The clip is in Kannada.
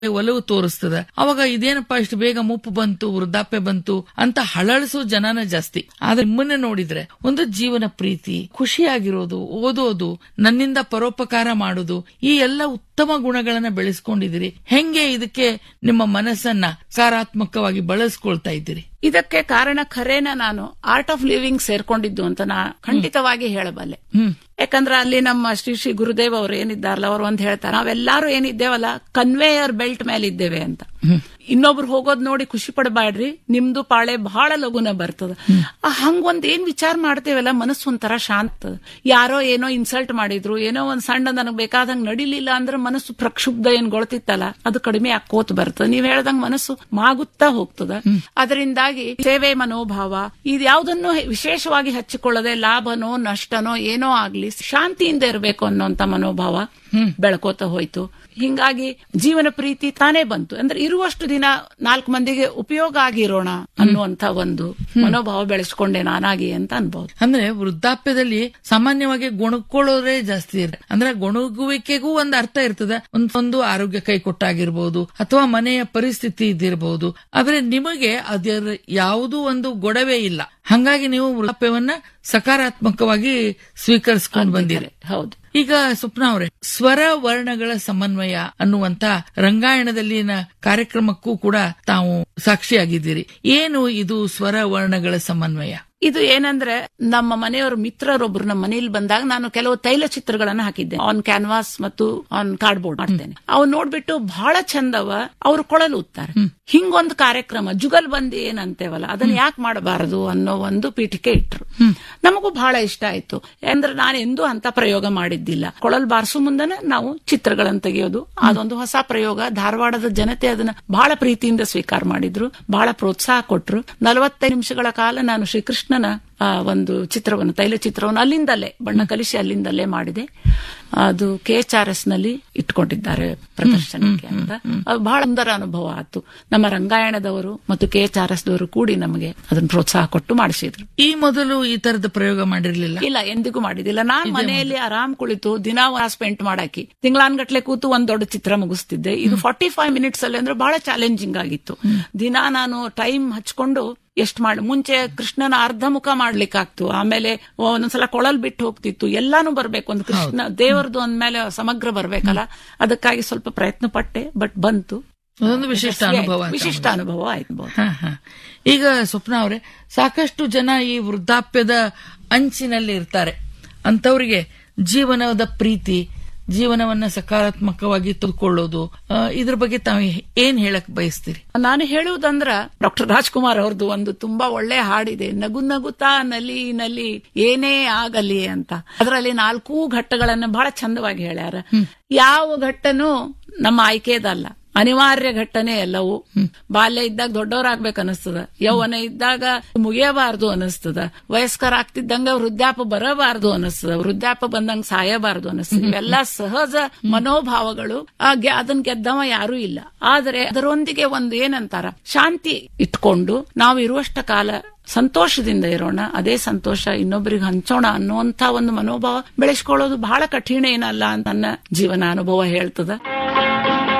ಒಲವು ತೋರಿಸ್ತದ ಅವಾಗ ಇದೇನಪ್ಪಾ ಇಷ್ಟು ಬೇಗ ಮುಪ್ಪು ಬಂತು ವೃದ್ಧಾಪ್ಯ ಬಂತು ಅಂತ ಹಳಳಿಸೋ ಜನನ ಜಾಸ್ತಿ ಆದ್ರೆ ನಿಮ್ಮನ್ನ ನೋಡಿದ್ರೆ ಒಂದು ಜೀವನ ಪ್ರೀತಿ ಖುಷಿಯಾಗಿರೋದು ಓದೋದು ನನ್ನಿಂದ ಪರೋಪಕಾರ ಮಾಡೋದು ಈ ಎಲ್ಲ ಉತ್ತಮ ಗುಣಗಳನ್ನ ಬೆಳೆಸ್ಕೊಂಡಿದ್ದೀರಿ ಹೆಂಗೆ ಇದಕ್ಕೆ ನಿಮ್ಮ ಮನಸ್ಸನ್ನ ಸಕಾರಾತ್ಮಕವಾಗಿ ಬಳಸ್ಕೊಳ್ತಾ ಇದ್ದೀರಿ ಇದಕ್ಕೆ ಕಾರಣ ಖರೇನ ನಾನು ಆರ್ಟ್ ಆಫ್ ಲಿವಿಂಗ್ ಸೇರ್ಕೊಂಡಿದ್ದು ಅಂತ ನಾ ಖಂಡಿತವಾಗಿ ಹೇಳಬಲ್ಲೆ ಹ್ಮ್ ಯಾಕಂದ್ರೆ ಅಲ್ಲಿ ನಮ್ಮ ಶ್ರೀ ಶ್ರೀ ಗುರುದೇವ್ ಅವ್ರು ಏನಿದ್ದಾರಲ್ಲ ಅವ್ರು ಒಂದ್ ಹೇಳ್ತಾರೆ ನಾವೆಲ್ಲಾರು ಏನಿದ್ದೇವಲ್ಲ ಕನ್ವೇಯರ್ ಬೆಲ್ಟ್ ಮೇಲೆ ಇದ್ದೇವೆ ಅಂತ ಇನ್ನೊಬ್ರು ಹೋಗೋದ್ ನೋಡಿ ಖುಷಿ ಪಡಬೇಡ್ರಿ ನಿಮ್ದು ಪಾಳೆ ಬಹಳ ಲಗುನ ಬರ್ತದ ಆ ಹಂಗೊಂದ್ ಏನ್ ವಿಚಾರ ಮಾಡ್ತೇವಲ್ಲ ಮನಸ್ಸು ಒಂಥರ ಶಾಂತ ಯಾರೋ ಏನೋ ಇನ್ಸಲ್ಟ್ ಮಾಡಿದ್ರು ಏನೋ ಒಂದ್ ಸಣ್ಣ ನನಗ್ ಬೇಕಾದಂಗ್ ನಡಿಲಿಲ್ಲ ಅಂದ್ರೆ ಮನಸ್ಸು ಪ್ರಕ್ಷುಬ್ಧ ಏನ್ ಗೊಳ್ತಿತ್ತಲ್ಲ ಅದು ಕಡಿಮೆ ಆಕೋತ್ ಬರ್ತದ ನೀವ್ ಹೇಳ್ದಂಗ್ ಮನಸ್ಸು ಮಾಗುತ್ತಾ ಹೋಗ್ತದ ಅದರಿಂದಾಗಿ ಸೇವೆ ಮನೋಭಾವ ಇದು ಯಾವ್ದನ್ನು ವಿಶೇಷವಾಗಿ ಹಚ್ಚಿಕೊಳ್ಳದೆ ಲಾಭನೋ ನಷ್ಟನೋ ಏನೋ ಆಗ್ಲಿ ಶಾಂತಿಯಿಂದ ಇರಬೇಕು ಅನ್ನೋಂತ ಮನೋಭಾವ ಬೆಳ್ಕೋತ ಹೋಯ್ತು ಹಿಂಗಾಗಿ ಜೀವನ ಪ್ರೀತಿ ತಾನೇ ಬಂತು ಅಂದ್ರೆ ಇರುವಷ್ಟು ದಿನ ನಾಲ್ಕು ಮಂದಿಗೆ ಉಪಯೋಗ ಆಗಿರೋಣ ಅನ್ನುವಂತ ಒಂದು ಮನೋಭಾವ ಬೆಳೆಸ್ಕೊಂಡೆ ನಾನಾಗಿ ಅಂತ ಅನ್ಬಹುದು ಅಂದ್ರೆ ವೃದ್ಧಾಪ್ಯದಲ್ಲಿ ಸಾಮಾನ್ಯವಾಗಿ ಗೊಣಕೊಳ್ಳೋದೇ ಜಾಸ್ತಿ ಇರುತ್ತೆ ಅಂದ್ರೆ ಗೊಣಗುವಿಕೆಗೂ ಒಂದು ಅರ್ಥ ಇರ್ತದೆ ಒಂದ್- ಒಂದು ಆರೋಗ್ಯ ಕೈ ಕೊಟ್ಟಾಗಿರ್ಬೋದು ಅಥವಾ ಮನೆಯ ಪರಿಸ್ಥಿತಿ ಇದ್ದಿರಬಹುದು ಆದ್ರೆ ನಿಮಗೆ ಅದರ ಯಾವುದೂ ಒಂದು ಗೊಡವೆ ಇಲ್ಲ ಹಂಗಾಗಿ ನೀವು ವೃದ್ಧಾಪ್ಯವನ್ನ ಸಕಾರಾತ್ಮಕವಾಗಿ ಸ್ವೀಕರಿಸ್ಕೊಂಡು ಬಂದಿರಿ ಹೌದು ಈಗ ಸ್ವಪ್ನ ಅವರೇ ಸ್ವರ ವರ್ಣಗಳ ಸಮನ್ವಯ ಅನ್ನುವಂತ ರಂಗಾಯಣದಲ್ಲಿನ ಕಾರ್ಯಕ್ರಮಕ್ಕೂ ಕೂಡ ತಾವು ಸಾಕ್ಷಿಯಾಗಿದ್ದೀರಿ ಏನು ಇದು ಸ್ವರ ವರ್ಣಗಳ ಸಮನ್ವಯ ಇದು ಏನಂದ್ರೆ ನಮ್ಮ ಮನೆಯವರ ಮಿತ್ರರೊಬ್ರು ನಮ್ಮ ಮನೇಲಿ ಬಂದಾಗ ನಾನು ಕೆಲವು ತೈಲ ಚಿತ್ರಗಳನ್ನ ಹಾಕಿದ್ದೆ ಆನ್ ಕ್ಯಾನ್ವಾಸ್ ಮತ್ತು ಆನ್ ಕಾರ್ಡ್ಬೋರ್ಡ್ ಮಾಡ್ತೇನೆ ಅವ್ ನೋಡ್ಬಿಟ್ಟು ಬಹಳ ಚಂದವ ಅವ್ರು ಕೊಳಲು ಉತ್ತಾರೆ ಹಿಂಗೊಂದು ಕಾರ್ಯಕ್ರಮ ಜುಗಲ್ ಬಂದಿ ಏನಂತೇವಲ್ಲ ಅದನ್ನ ಯಾಕೆ ಮಾಡಬಾರದು ಅನ್ನೋ ಒಂದು ಪೀಠಿಕೆ ಇಟ್ರು ನಮಗೂ ಬಹಳ ಇಷ್ಟ ಆಯ್ತು ಅಂದ್ರೆ ನಾನು ಎಂದೂ ಅಂತ ಪ್ರಯೋಗ ಮಾಡಿದ್ದಿಲ್ಲ ಕೊಳಲ್ ಬಾರಿಸೋ ಮುಂದನೆ ನಾವು ಚಿತ್ರಗಳನ್ನು ತೆಗೆಯೋದು ಅದೊಂದು ಹೊಸ ಪ್ರಯೋಗ ಧಾರವಾಡದ ಜನತೆ ಅದನ್ನ ಬಹಳ ಪ್ರೀತಿಯಿಂದ ಸ್ವೀಕಾರ ಮಾಡಿದ್ರು ಬಹಳ ಪ್ರೋತ್ಸಾಹ ಕೊಟ್ರು ನಲವತ್ತೈದು ನಿಮಿಷಗಳ ಕಾಲ ನಾನು ಶ್ರೀಕೃಷ್ಣನ ಆ, ಒಂದು ಚಿತ್ರವನ್ನು ತೈಲ ಚಿತ್ರವನ್ನು ಅಲ್ಲಿಂದಲೇ ಬಣ್ಣ ಕಲಿಸಿ ಅಲ್ಲಿಂದಲೇ ಮಾಡಿದೆ ಅದು ಕೆ ಎಚ್ ಆರ್ ಎಸ್ ನಲ್ಲಿ ಇಟ್ಕೊಂಡಿದ್ದಾರೆ ಪ್ರದರ್ಶನಕ್ಕೆ ಅಂತ ಅದು ಬಹಳ ಸುಂದರ ಅನುಭವ ಆಯ್ತು ನಮ್ಮ ರಂಗಾಯಣದವರು ಮತ್ತು ಕೆ ಎಚ್ ಆರ್ ಎಸ್ ದವರು ಕೂಡಿ ನಮಗೆ ಅದನ್ನು ಪ್ರೋತ್ಸಾಹ ಕೊಟ್ಟು ಮಾಡಿಸಿದ್ರು ಈ ಮೊದಲು ಈ ತರದ ಪ್ರಯೋಗ ಮಾಡಿರ್ಲಿಲ್ಲ ಇಲ್ಲ ಎಂದಿಗೂ ಮಾಡಿದಿಲ್ಲ ನಾನ್ ಮನೆಯಲ್ಲಿ ಆರಾಮ್ ಕುಳಿತು ದಿನಾ ಸ್ಪೆಂಡ್ ಮಾಡಾಕಿ ತಿಂಗಳಾನ್ಗಟ್ಲೆ ಕೂತು ಒಂದ್ ದೊಡ್ಡ ಚಿತ್ರ ಮುಗಿಸ್ತಿದ್ದೆ ಇದು ಫಾರ್ಟಿ ಫೈವ್ ಮಿನಿಟ್ಸ್ ಅಲ್ಲಿ ಅಂದ್ರೆ ಬಹಳ ಚಾಲೆಂಜಿಂಗ್ ಆಗಿತ್ತು ದಿನಾ ನಾನು ಟೈಮ್ ಹಚ್ಕೊಂಡು ಎಷ್ಟ್ ಮಾಡಿ ಮುಂಚೆ ಕೃಷ್ಣನ ಅರ್ಧ ಮುಖ ಮಾಡ್ಲಿಕ್ಕಾಗ್ತು ಆಮೇಲೆ ಒಂದೊಂದ್ಸಲ ಕೊಳಲ್ ಬಿಟ್ಟು ಹೋಗ್ತಿತ್ತು ಎಲ್ಲಾನು ಬರ್ಬೇಕು ಒಂದು ಕೃಷ್ಣ ದೇವರದು ಅಂದ್ಮೇಲೆ ಸಮಗ್ರ ಬರ್ಬೇಕಲ್ಲ ಅದಕ್ಕಾಗಿ ಸ್ವಲ್ಪ ಪ್ರಯತ್ನ ಪಟ್ಟೆ ಬಟ್ ಬಂತು ಅದೊಂದು ವಿಶಿಷ್ಟ ಅನುಭವ ಅಂತ ವಿಶಿಷ್ಟ ಅನುಭವ ಆಯ್ತು ಹ, ಹ. ಈಗ ಸ್ವಪ್ನ ಅವರೇ ಸಾಕಷ್ಟು ಜನ ಈ ವೃದ್ಧಾಪ್ಯದ ಅಂಚಿನಲ್ಲಿ ಇರ್ತಾರೆ ಅಂತವರಿಗೆ ಜೀವನದ ಪ್ರೀತಿ ಜೀವನವನ್ನ ಸಕಾರಾತ್ಮಕವಾಗಿ ತೆಗೆದುಕೊಳ್ಳೋದು ಆ, ಇದ್ರ ಬಗ್ಗೆ ತಾವು ಏನ್ ಹೇಳಕ್ ಬಯಸ್ತೀರಿ ನಾನು ಹೇಳುವುದಂದ್ರ ಡಾಕ್ಟರ್ ರಾಜ್ಕುಮಾರ್ ಅವ್ರದ್ದು ಒಂದು ತುಂಬಾ ಒಳ್ಳೆ ಹಾಡಿದೆ ನಗು ನಗುತ್ತಾ ನಲಿ ನಲಿ ಏನೇ ಆಗಲಿ ಅಂತ ಅದರಲ್ಲಿ ನಾಲ್ಕೂ ಘಟ್ಟಗಳನ್ನ ಬಹಳ ಚಂದವಾಗಿ ಹೇಳ್ಯಾರ ಯಾವ ಘಟ್ಟನೂ ನಮ್ಮ ಆಯ್ಕೆದಲ್ಲ ಅನಿವಾರ್ಯ ಘಟ್ಟನೆ ಎಲ್ಲವೂ ಬಾಲ್ಯ ಇದ್ದಾಗ ದೊಡ್ಡವರಾಗ್ಬೇಕು ಅನಿಸ್ತದ ಯೌವನ ಇದ್ದಾಗ ಮುಗಿಯಬಾರದು ಅನಿಸ್ತದ ವಯಸ್ಕರ ಆಗ್ತಿದ್ದಂಗ ವೃದ್ಧಾಪ ಬರಬಾರದು ಅನಿಸ್ತದ ವೃದ್ಧಾಪ ಬಂದಂಗ ಸಾಯಬಾರದು ಅನಿಸ್ತದ ಇವೆಲ್ಲ ಸಹಜ ಮನೋಭಾವಗಳು ಆ ಗೆ- ಅದನ್ ಗೆದ್ದವ ಯಾರೂ ಇಲ್ಲ ಆದರೆ ಅದರೊಂದಿಗೆ ಒಂದು ಏನಂತಾರ ಶಾಂತಿ ಇಟ್ಕೊಂಡು ನಾವು ಇರುವಷ್ಟ ಕಾಲ ಸಂತೋಷದಿಂದ ಇರೋಣ ಅದೇ ಸಂತೋಷ ಇನ್ನೊಬ್ಬರಿಗೆ ಹಂಚೋಣ ಅನ್ನುವಂತ ಒಂದು ಮನೋಭಾವ ಬೆಳೆಸ್ಕೊಳ್ಳೋದು ಬಹಳ ಕಠಿಣ ಏನಲ್ಲ ಅಂತ ನನ್ನ ಜೀವನ ಅನುಭವ ಹೇಳ್ತದ